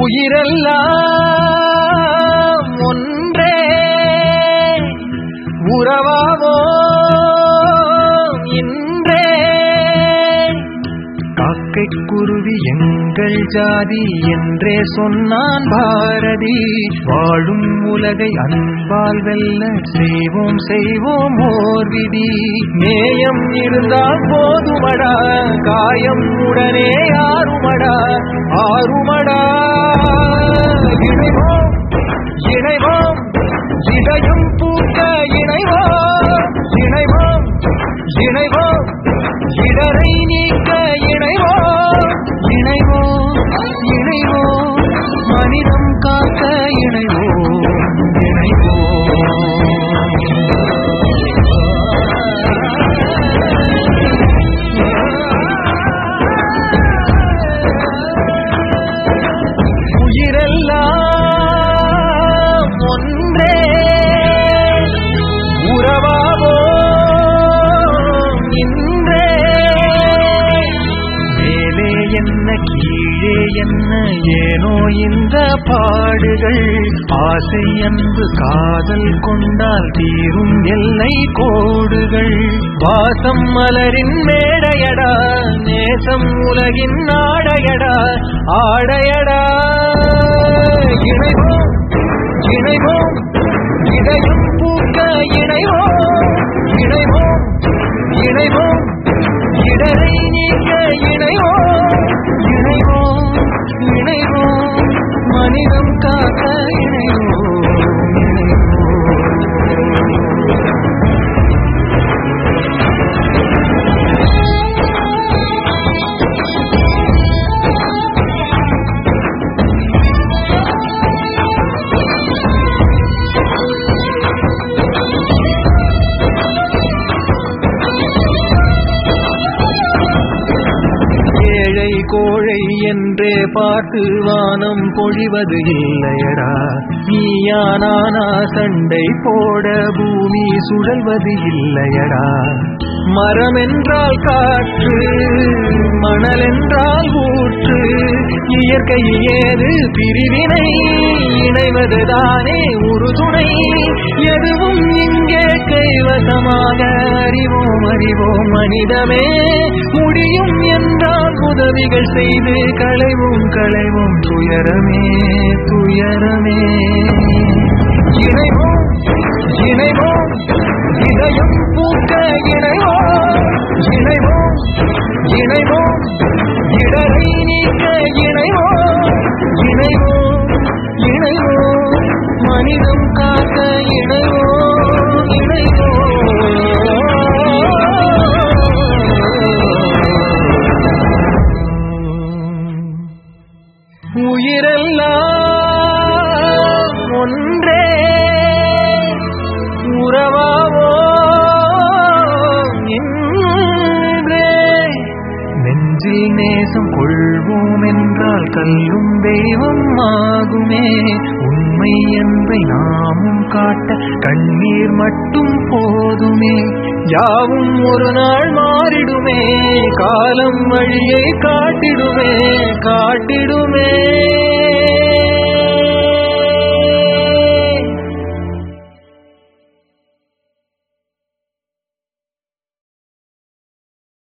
உயிரெல்லாம் ஒன்றே உறவாவோ இன்றே காக்கை குருவி எங்கள் ஜாதி என்றே சொன்னான் பாரதி வாழும் உலகை அன்பால் வெல்ல செய்வோம் செய்வோம் ஓர் விதி நேயம் இருந்தால் போதுமடா காயம் உடனே ஆறுமடா ஆறுமடா இணைவோம் இணைவோம் இதயம் பூக்க இணைவோம் இணைவோம் இணைவோம் இடரை நீக்க இணைவோம் இணைவோம் இணைவோம் மனிதம் காக்க இணைவோம் இணைவோம் உயிரெல்லாம் ஒன்றே உறவாவோ இன்றே மேலே என்ன கீழே என்ன ஏனோ இந்த பாடுகள் ஆசை அன்பு காதல் கொண்டால் தீரும் எல்லை கோடுகள் வாசம் மலரின் மேடையடா நேசம் உலகின் ஆடையடா ஆடையடா இணைவோம் இணைவோம் இதயம் பூக்க இணைவோம் இணைவோம் இணைவோம் இடரை நீக்க இணைவோம் இணைவோம் இணைவோம் மனிதம் காக்க இணைவோம் ஏழை கோழை என்றே பார்த்து வானம் பொழிவது இல்லையடா நீயா நானா சண்டை போட பூமி சுழல்வது இல்லையடா மரம் என்றால் காற்று மணல் என்றால் ஊற்று இயற்கை ஏது பிரிவினை இணைவதுதானே உறுதுணை எதுவும் இங்கே கைவசமாக அறிவோம் அறிவோம் மனிதமே முடியும் என்றால் உதவிகள் செய்து களைவும் களைவும் துயரமே துயரமே இணைவோம் இணைவோம் இதயம் பூக்க இணைவோம் இணைவோம் இணைவோம் இடரை நீக்க இணைவோம் இணைவோம் இணைவோம் மனிதம் காக்க இணைவோம் இணைவோம் உயிரெல்லாம் ஒன்றே உறவாவோ இன்றே நெஞ்சில் நேசம் கொள்வோம் என்றால் கல்லும் தெய்வம் ஆகுமே உண்மை என்பை நாமும் காட்ட கண்ணீர் மட்டும் போதுமே யாவும் ஒரு நாள் மாறிடுமே காலம் வழியை காட்டிடுமே காட்டிடுமே